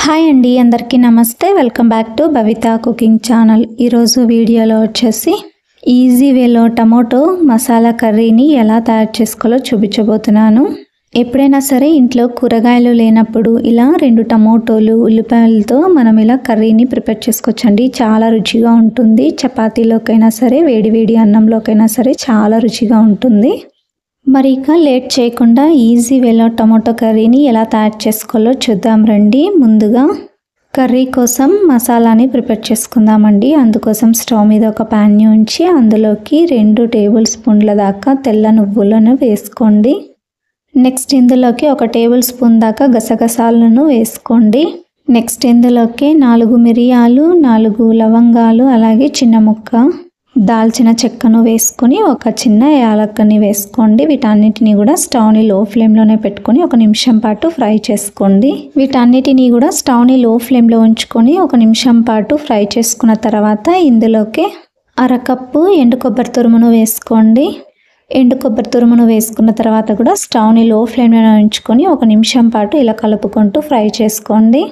hi అండి అందరికీ నమస్తే welcome back to Bhavitha cooking channel ఈరోజు వీడియోలో వచ్చేసి ఈజీ వేలో టమోటో మసాలా కర్రీని ఎలా తయారు చేసుకోవాలో చూపించబోతున్నాను ఎప్పుడైనా సరే ఇంట్లో కూరగాయలు లేనప్పుడు ఇలా రెండు టమోటోలు ఉల్లిపాయలతో మనం ఇలా కర్రీని ప్రిపేర్ చేసుకోవచ్చండి చాలా రుచిగా ఉంటుంది చపాతీలోకైనా సరే వేడివేడి అన్నంలోకైనా సరే చాలా రుచిగా ఉంటుంది మరి ఇక లేట్ చేయకుండా ఈజీ వేలో టమాటో కర్రీని ఎలా తయారు చేసుకోవాలో చూద్దాం రండి ముందుగా కర్రీ కోసం మసాలాని ప్రిపేర్ చేసుకుందామండి అందుకోసం స్టవ్ మీద ఒక ప్యాన్ ఉంచి అందులోకి రెండు టేబుల్ స్పూన్ల దాకా తెల్ల నువ్వులను వేసుకోండి నెక్స్ట్ ఇందులోకి ఒక టేబుల్ స్పూన్ దాకా గసగసాలను వేసుకోండి నెక్స్ట్ ఇందులోకి నాలుగు మిరియాలు నాలుగు లవంగాలు అలాగే చిన్న ముక్క దాల్చిన చెక్కను వేసుకొని ఒక చిన్న యాలక్కని వేసుకోండి వీటన్నిటిని కూడా స్టవ్ని లో ఫ్లేమ్లోనే పెట్టుకొని ఒక నిమిషం పాటు ఫ్రై చేసుకోండి వీటన్నిటిని కూడా స్టవ్ని లో ఫ్లేమ్లో ఉంచుకొని ఒక నిమిషం పాటు ఫ్రై చేసుకున్న తర్వాత ఇందులోకి అరకప్పు ఎండు కొబ్బరి తురుమును వేసుకోండి ఎండు కొబ్బరి తురుమును వేసుకున్న తర్వాత కూడా స్టవ్ని లో ఫ్లేమ్లో ఉంచుకొని ఒక నిమిషం పాటు ఇలా కలుపుకుంటూ ఫ్రై చేసుకోండి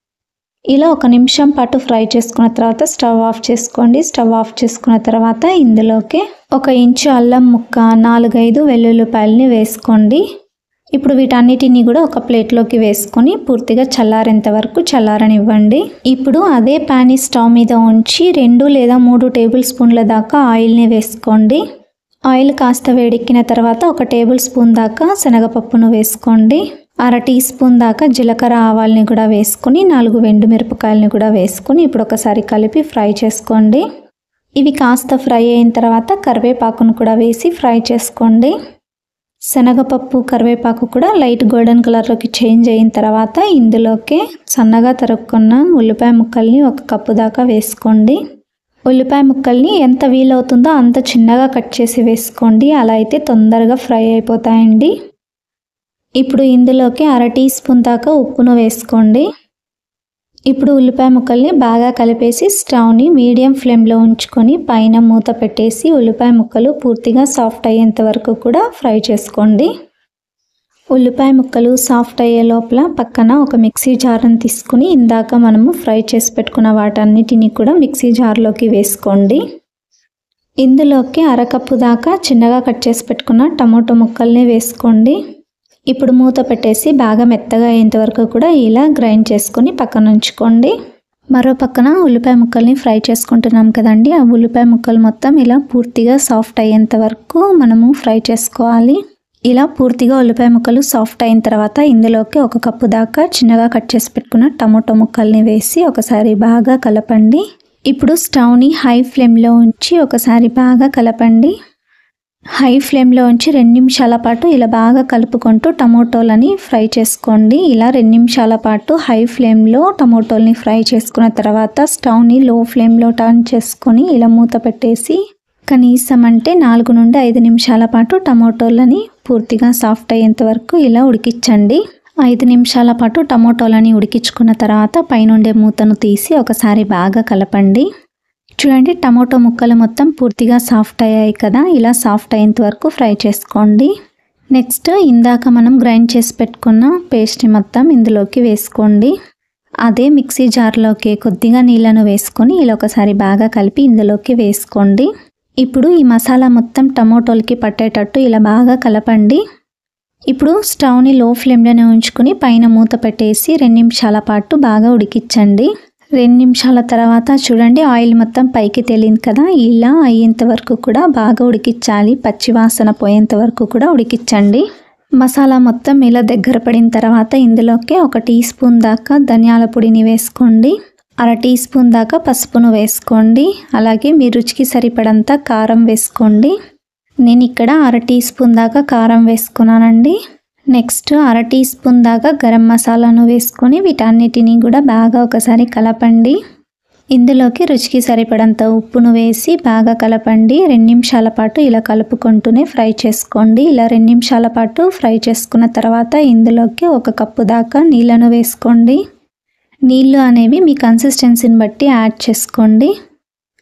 ఇలా ఒక నిమిషం పాటు ఫ్రై చేసుకున్న తర్వాత స్టవ్ ఆఫ్ చేసుకోండి స్టవ్ ఆఫ్ చేసుకున్న తర్వాత ఇందులోకి ఒక ఇంచు అల్లం ముక్క నాలుగైదు వెల్లుల్లిపాయలని వేసుకోండి ఇప్పుడు వీటన్నిటిని కూడా ఒక ప్లేట్లోకి వేసుకొని పూర్తిగా చల్లారేంత వరకు చల్లారనివ్వండి ఇప్పుడు అదే ప్యాన్ స్టవ్ మీద ఉంచి రెండు లేదా మూడు టేబుల్ స్పూన్ల దాకా ఆయిల్ని వేసుకోండి ఆయిల్ కాస్త వేడెక్కిన తర్వాత ఒక టేబుల్ స్పూన్ దాకా శనగపప్పును వేసుకోండి అర టీ స్పూన్ దాకా జీలకర్ర ఆవాల్ని కూడా వేసుకుని నాలుగు వెండు మిరపకాయలని కూడా వేసుకుని ఇప్పుడు ఒకసారి కలిపి ఫ్రై చేసుకోండి ఇవి కాస్త ఫ్రై అయిన తర్వాత కరివేపాకును కూడా వేసి ఫ్రై చేసుకోండి శనగపప్పు కరివేపాకు కూడా లైట్ గోల్డెన్ కలర్లోకి చేంజ్ అయిన తర్వాత ఇందులోకి సన్నగా తరుక్కున్న ఉల్లిపాయ ముక్కల్ని ఒక కప్పు దాకా వేసుకోండి ఉల్లిపాయ ముక్కల్ని ఎంత వీలవుతుందో అంత చిన్నగా కట్ చేసి వేసుకోండి అలా అయితే తొందరగా ఫ్రై అయిపోతాయండి ఇప్పుడు ఇందులోకి అర టీ స్పూన్ దాకా ఉప్పును వేసుకోండి ఇప్పుడు ఉల్లిపాయ ముక్కల్ని బాగా కలిపేసి స్టవ్ని మీడియం ఫ్లేమ్లో ఉంచుకొని పైన మూత పెట్టేసి ఉల్లిపాయ ముక్కలు పూర్తిగా సాఫ్ట్ అయ్యేంత వరకు కూడా ఫ్రై చేసుకోండి ఉల్లిపాయ ముక్కలు సాఫ్ట్ అయ్యే లోపల పక్కన ఒక మిక్సీ జార్ని తీసుకుని ఇందాక మనము ఫ్రై చేసి పెట్టుకున్న వాటన్నిటిని కూడా మిక్సీ జార్లోకి వేసుకోండి ఇందులోకి అరకప్పు దాకా చిన్నగా కట్ చేసి పెట్టుకున్న టమోటో ముక్కల్ని వేసుకోండి ఇప్పుడు మూత పెట్టేసి బాగా మెత్తగా అయ్యేంత వరకు కూడా ఇలా గ్రైండ్ చేసుకొని పక్కన ఉంచుకోండి మరో పక్కన ఉల్లిపాయ ముక్కల్ని ఫ్రై చేసుకుంటున్నాం కదండి ఆ ఉల్లిపాయ ముక్కలు మొత్తం ఇలా పూర్తిగా సాఫ్ట్ అయ్యేంత వరకు మనము ఫ్రై చేసుకోవాలి ఇలా పూర్తిగా ఉల్లిపాయ ముక్కలు సాఫ్ట్ అయిన తర్వాత ఇందులోకి ఒక కప్పు దాకా చిన్నగా కట్ చేసి పెట్టుకున్న టమోటో ముక్కల్ని వేసి ఒకసారి బాగా కలపండి ఇప్పుడు స్టవ్ని హై ఫ్లేమ్లో ఉంచి ఒకసారి బాగా కలపండి హై ఫ్లేమ్లో ఉంచి రెండు నిమిషాల పాటు ఇలా బాగా కలుపుకుంటూ టమోటోలని ఫ్రై చేసుకోండి ఇలా రెండు నిమిషాల పాటు హై ఫ్లేమ్లో టమోటోల్ని ఫ్రై చేసుకున్న తర్వాత స్టవ్ని లో ఫ్లేమ్లో టర్న్ చేసుకొని ఇలా మూత పెట్టేసి కనీసం అంటే నాలుగు నుండి ఐదు నిమిషాల పాటు టమోటోలని పూర్తిగా సాఫ్ట్ అయ్యేంత వరకు ఇలా ఉడికించండి ఐదు నిమిషాల పాటు టమోటోలని ఉడికించుకున్న తర్వాత పైనుండే మూతను తీసి ఒకసారి బాగా కలపండి చూడండి టమోటో ముక్కలు మొత్తం పూర్తిగా సాఫ్ట్ అయ్యాయి కదా ఇలా సాఫ్ట్ అయ్యేంత వరకు ఫ్రై చేసుకోండి నెక్స్ట్ ఇందాక మనం గ్రైండ్ చేసి పెట్టుకున్న పేస్ట్ మొత్తం ఇందులోకి వేసుకోండి అదే మిక్సీ జార్లోకి కొద్దిగా నీళ్ళను వేసుకొని ఇలా ఒకసారి బాగా కలిపి ఇందులోకి వేసుకోండి ఇప్పుడు ఈ మసాలా మొత్తం టమోటోలకి పట్టేటట్టు ఇలా బాగా కలపండి ఇప్పుడు స్టవ్ని లో ఫ్లేమ్లోనే ఉంచుకొని పైన మూత పెట్టేసి రెండు నిమిషాల పాటు బాగా ఉడికించండి రెండు నిమిషాల తర్వాత చూడండి ఆయిల్ మొత్తం పైకి తేలింది కదా ఇలా అయ్యేంత వరకు కూడా బాగా ఉడికించాలి పచ్చి వాసన పోయేంత వరకు కూడా ఉడికించండి మసాలా మొత్తం ఇలా దగ్గర పడిన తర్వాత ఇందులోకి ఒక టీ స్పూన్ దాకా ధనియాల పొడిని వేసుకోండి అర టీ స్పూన్ దాకా పసుపును వేసుకోండి అలాగే మీ రుచికి సరిపడంత కారం వేసుకోండి నేను ఇక్కడ అర టీ స్పూన్ దాకా కారం వేసుకున్నానండి నెక్స్ట్ అర టీ స్పూన్ దాకా గరం మసాలాను వేసుకొని వీటన్నిటిని కూడా బాగా ఒకసారి కలపండి ఇందులోకి రుచికి సరిపడంత ఉప్పును వేసి బాగా కలపండి రెండు నిమిషాల పాటు ఇలా కలుపుకుంటూనే ఫ్రై చేసుకోండి ఇలా రెండు నిమిషాల పాటు ఫ్రై చేసుకున్న తర్వాత ఇందులోకి ఒక కప్పు దాకా నీళ్ళను వేసుకోండి నీళ్ళు అనేవి మీ కన్సిస్టెన్సీని బట్టి యాడ్ చేసుకోండి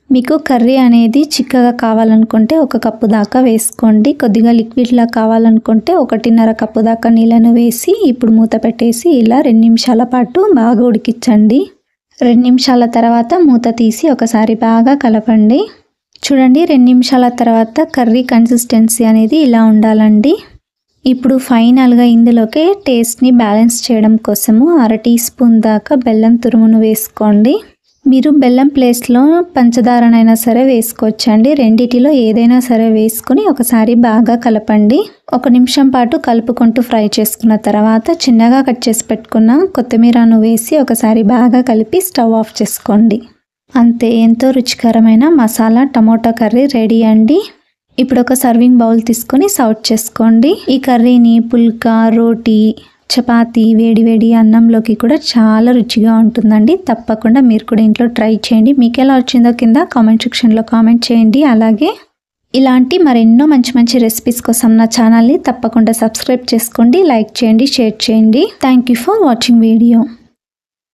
మీకు కర్రీ అనేది చిక్కగా కావాలనుకుంటే ఒక కప్పు దాకా వేసుకోండి కొద్దిగా లిక్విడ్లా కావాలనుకుంటే ఒకటిన్నర కప్పు దాకా నీళ్ళను వేసి ఇప్పుడు మూత పెట్టేసి ఇలా రెండు నిమిషాల పాటు బాగా ఉడికించండి రెండు నిమిషాల తర్వాత మూత తీసి ఒకసారి బాగా కలపండి చూడండి రెండు నిమిషాల తర్వాత కర్రీ కన్సిస్టెన్సీ అనేది ఇలా ఉండాలండి ఇప్పుడు ఫైనల్గా ఇందులోకి టేస్ట్ని బ్యాలెన్స్ చేయడం కోసము అర టీ స్పూన్ దాకా బెల్లం తురుమును వేసుకోండి మీరు బెల్లం ప్లేస్లో పంచదారనైనా సరే వేసుకోవచ్చండి రెండిటిలో ఏదైనా సరే వేసుకుని ఒకసారి బాగా కలపండి ఒక నిమిషం పాటు కలుపుకుంటూ ఫ్రై చేసుకున్న తర్వాత చిన్నగా కట్ చేసి పెట్టుకున్న కొత్తిమీరను వేసి ఒకసారి బాగా కలిపి స్టవ్ ఆఫ్ చేసుకోండి అంతే ఎంతో రుచికరమైన మసాలా టమోటా కర్రీ రెడీ అండి ఇప్పుడు ఒక సర్వింగ్ బౌల్ తీసుకొని సర్వ్ చేసుకోండి ఈ కర్రీని పుల్కా రోటీ చపాతీ వేడి వేడి అన్నంలోకి కూడా చాలా రుచిగా ఉంటుందండి తప్పకుండా మీరు కూడా ఇంట్లో ట్రై చేయండి మీకు ఎలా వచ్చిందో కింద కామెంట్ సెక్షన్లో కామెంట్ చేయండి అలాగే ఇలాంటి మరెన్నో మంచి మంచి రెసిపీస్ కోసం నా ఛానల్ని తప్పకుండా సబ్స్క్రైబ్ చేసుకోండి లైక్ చేయండి షేర్ చేయండి thank you for watching video